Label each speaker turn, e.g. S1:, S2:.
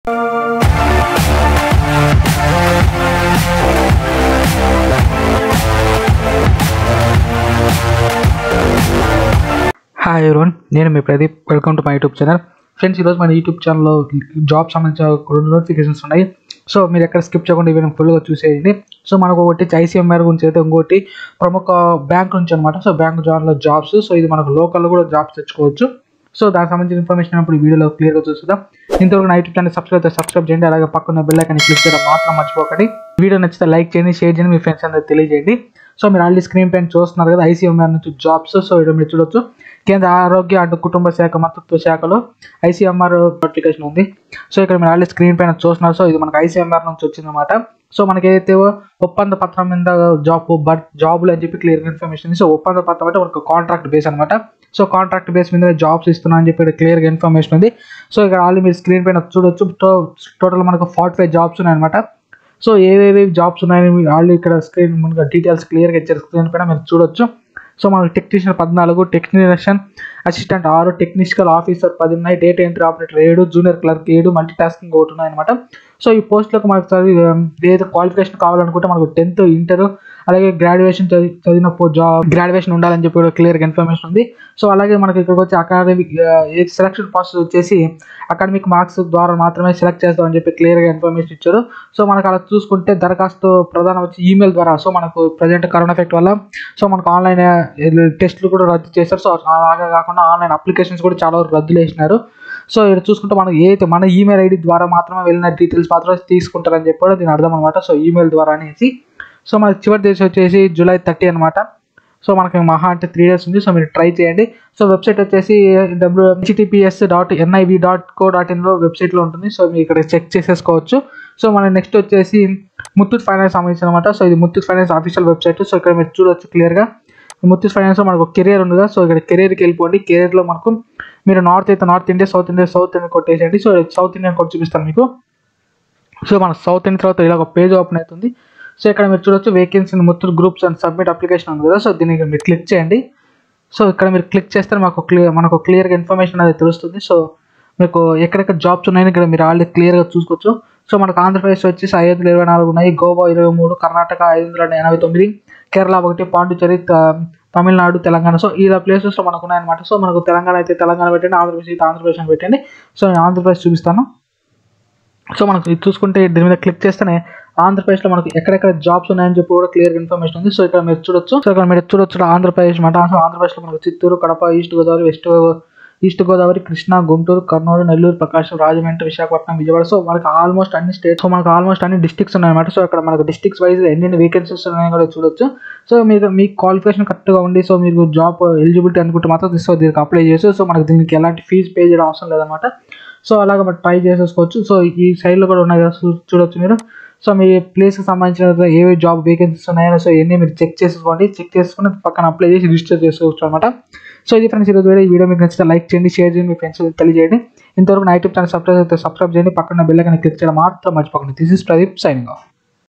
S1: hi everyone నేను మీ Pradeep welcome to my YouTube channel friends ఈరోజు మన యూట్యూబ్ ఛానల్లో జాబ్ సంబంధించిన రెండు నోటిఫికేషన్స్ ఉన్నాయి సో మీరు ఎక్కడ స్కిప్ చేయకుండా ఇవి ఫుల్గా చూసేయండి సో మనకు ఒకటి ఐసీఎంఆర్ గురించి అయితే ఇంకోటి ప్రముఖ బ్యాంక్ నుంచి అనమాట సో బ్యాంక్ జాబ్లో జాబ్స్ సో ఇది మనకు లోకల్లో కూడా జాబ్స్ తెచ్చుకోవచ్చు సో దానికి సంబంధించిన ఇన్ఫర్మేషన్ ఇప్పుడు ఈ వీడియోలో క్లియర్గా చూస్తుందాం ఇంతవరకు నా యూట్యూబ్ ఛానల్ సబ్స్క్రైబ్ అయితే సబ్స్క్రైబ్ చేయండి అలాగే పక్కన బెల్ ఐకాన్ క్లిక్ చేయడం మాత్రం మర్చిపోకండి వీడియో నచ్చితే లైక్ చేయండి షేర్ చేయండి మీ ఫ్రెండ్స్ అందరికి తెలియజేయండి సో మీరు ఆల్రెడీ స్క్రీన్ పైన చూస్తున్నారు కదా ఐసీఎంఆర్ నుంచి జాబ్స్ సో ఇక్కడ మీరు చూడొచ్చు కేంద్ర ఆరోగ్య అండ్ కుటుంబ శాఖ మంత్రిత్వ శాఖలో ఐసీఎంఆర్ నోటిఫికేషన్ ఉంది సో ఇక్కడ మీరు ఆల్రెడీ స్క్రీన్ పైన చూస్తున్నారు సో ఇది మనకు ఐసీఎంఆర్ నుంచి వచ్చిందన్నమాట సో మనకి ఏదైతే ఒప్పంద పత్రం మీద జాబ్ బట్ జాబులు అని చెప్పి క్లియర్ ఇన్ఫర్మేషన్ సో ఒప్పంద పత్రం అంటే మనకు కాంట్రాక్ట్ బేస్ అనమాట సో కాంట్రాక్ట్ బేస్ మీద జాబ్స్ ఇస్తున్నా అని చెప్పి క్లియర్గా ఇన్ఫర్మేషన్ ఉంది సో ఇక్కడ ఆల్రెడీ మీరు స్క్రీన్ పైన చూడొచ్చు టోటల్ మనకు ఫార్టీ ఫైవ్ జాబ్స్ ఉన్నాయన్నమాట సో ఏవేవి జాబ్స్ ఉన్నాయని మీరు ఆల్రెడీ ఇక్కడ స్క్రీన్ ముందుగా డీటెయిల్స్ క్లియర్గా ఇచ్చారు స్క్రీన్ పైన మీరు చూడొచ్చు సో మనకు టెక్నీషియన్ పద్నాలుగు టెక్నీషియన్ అసిస్టెంట్ ఆరు టెక్నికల్ ఆఫీసర్ పది ఉన్నాయి డేటా ఎంట్రీ ఆపరేటర్ ఏడు జూనియర్ క్లర్క్ ఏడు మల్టీ టాస్కింగ్ ఒకటి ఉన్నాయి అనమాట సో ఈ పోస్టులకు మనకు చదివి ఏదైతే క్వాలిఫికేషన్ కావాలనుకుంటే మనకు టెన్త్ ఇంటర్ అలాగే గ్రాడ్యుయేషన్ చదివి చదివిన జాబ్ గ్రాడ్యుయేషన్ ఉండాలని చెప్పి కూడా క్లియర్గా ఇన్ఫర్మేషన్ ఉంది సో అలాగే మనకి ఇక్కడికి వచ్చి అకాడమిక్ సెలక్షన్ ప్రాసెస్ వచ్చేసి అకాడమిక్ మార్క్స్ ద్వారా మాత్రమే సెలెక్ట్ చేస్తామని చెప్పి క్లియర్గా ఇన్ఫర్మేషన్ ఇచ్చారు సో మనకు అలా చూసుకుంటే దరఖాస్తు ప్రధానం వచ్చి ఈమెయిల్ ద్వారా సో మనకు ప్రజెంట్ కరోనా ఎఫెక్ట్ వల్ల సో మనకు ఆన్లైన్ టెస్ట్లు కూడా రద్దు చేశారు సో అలాగే కాకుండా ఆన్లైన్ అప్లికేషన్స్ కూడా చాలా వరకు రద్దు చేసినారు సో ఇక్కడ చూసుకుంటే మనకి ఏదైతే మన ఈమెయిల్ ఐడి ద్వారా మాత్రమే వెళ్ళిన డీటెయిల్స్ మాత్రమే తీసుకుంటారని చెప్పి కూడా దీని అర్థం అనమాట సో ఈమెయిల్ ద్వారా అనేసి సో మనకి చివరి తేదీ వచ్చేసి జూలై థర్టీ అనమాట సో మనకి మహా అంటే త్రీ డేస్ ఉంది సో మీరు ట్రై చేయండి సో వెబ్సైట్ వచ్చేసి W HTTPS dot NIV dot co dot ఇన్లో వెబ్సైట్లో ఉంటుంది సో మీరు ఇక్కడ చెక్ చేసేసుకోవచ్చు సో మన నెక్స్ట్ వచ్చేసి ముత్తూట్ ఫైనాన్స్ సంబంధించిన అనమాట సో ఇది Muthoot finance official website so ఇక్కడ మీరు చూడవచ్చు క్లియర్గా ముత్తూట్ ఫైనాన్స్ మనకు కెరియర్ ఉంది కదా సో ఇక్కడ కెరియర్కి వెళ్ళిపోండి కెరియర్లో మనకు మీరు నార్త్ అయితే north India south India south India కొట్టేసేయండి సో సౌత్ ఇండియన్ కూడా చూపిస్తాను మీకు సో మన సౌత్ ఇండియా తర్వాత ఇలా ఒక పేజ్ ఓపెన్ అవుతుంది సో ఇక్కడ మీరు చూడొచ్చు vacancy Muthoot groups and submit application ఉంది కదా సో దీనికి మీరు క్లిక్ చేయండి సో ఇక్కడ మీరు క్లిక్ చేస్తే మాకు క్లియర్ మనకు క్లియర్గా ఇన్ఫర్మేషన్ అనేది తెలుస్తుంది సో మీకు ఎక్కడెక్కడ జాబ్స్ ఉన్నాయని ఇక్కడ మీరు ఆల్రెడీ క్లియర్గా చూసుకోవచ్చు సో మనకు ఆంధ్రప్రదేశ్ వచ్చేసి ఐదు వందల ఇరవై నాలుగు ఉన్నాయి గోవా ఇరవై మూడు కర్ణాటక ఐదు వందల ఎనభై తొమ్మిది కేరళ ఒకటి పాండిచ్చేరి తమిళనాడు తెలంగాణ సో ఇలా ప్లేసెస్లో మనకు ఉన్నాయన్నమాట సో మనకు తెలంగాణ అయితే తెలంగాణ పెట్టండి ఆంధ్రప్రదేశ్ అయితే ఆంధ్రప్రదేశ్ అని పెట్టండి సో నేను ఆంధ్రప్రదేశ్ చూపిస్తాను సో మనకు ఇది చూసుకుంటే దీని మీద క్లిక్ చేస్తేనే ఆంధ్రప్రదేశ్లో మనకు ఎక్కడెక్కడ జాబ్స్ ఉన్నాయని చెప్పి కూడా క్లియర్ ఇన్ఫర్మేషన్ ఉంది సో ఇక్కడ మీరు చూడొచ్చు సో ఇక్కడ మీరు చూడొచ్చు ఆంధ్రప్రదేశ్ మాట సో ఆంధ్రప్రదేశ్లో మనకు Chittoor Kadapa east Godavari west east Godavari Krishna Guntur Kurnool Nellore Prakasam Rajahmundry Visakhapatnam Vijayawada so మనకు ఆల్మోస్ట్ అన్ని స్టేట్స్ సో మనకు ఆల్మోస్ట్ అన్ని డిస్ట్రిక్ట్స్ ఉన్నాయన్నమాట సో ఇక్కడ మనకు డిస్ట్రిక్ట్స్ వైజ్ ఎన్ని వేకెన్సీస్ ఉన్నాయని కూడా చూడొచ్చు సో మీరు మీ క్వాలిఫికేషన్ కరెక్ట్గా ఉండి సో మీరు జాబ్ ఎలిజిబిలిటీ అనుకుంటే మాత్రం సో దీనికి అప్లై చేసి సో మనకు దీనికి ఎలాంటి ఫీజు పే చేయడం అవసరం లేదన్నమాట సో అలాగ మనం ట్రై చేసేసుకోవచ్చు సో ఈ సైడ్లో కూడా ఉన్నాయి కదా చూడొచ్చు మీరు సో మీ ప్లేస్కి సంబంధించిన ఏవే జాబ్ వేకెన్సీస్ ఉన్నాయో సో ఇవన్నీ మీరు చెక్ చేసుకోండి చెక్ చేసుకుని పక్కన అప్లై చేసి రిజిస్టర్ చేసుకోవచ్చు అనమాట సో ఇది ఫ్రెండ్స్ ఈరోజు వీడియో ఈ వీడియో మీకు నచ్చితే లైక్ చేయండి షేర్ చేయండి మీ ఫ్రెండ్స్ తెలియజేయండి ఇంతవరకు నా యూట్యూబ్ ఛానల్ సబ్స్క్రైబ్ అయితే సబ్స్క్రైబ్ చేయండి పక్కన బెల్ ఐకాన్ క్లిక్ చేయడం మాత్రం మర్చిపోకండి this is Pradeep signing of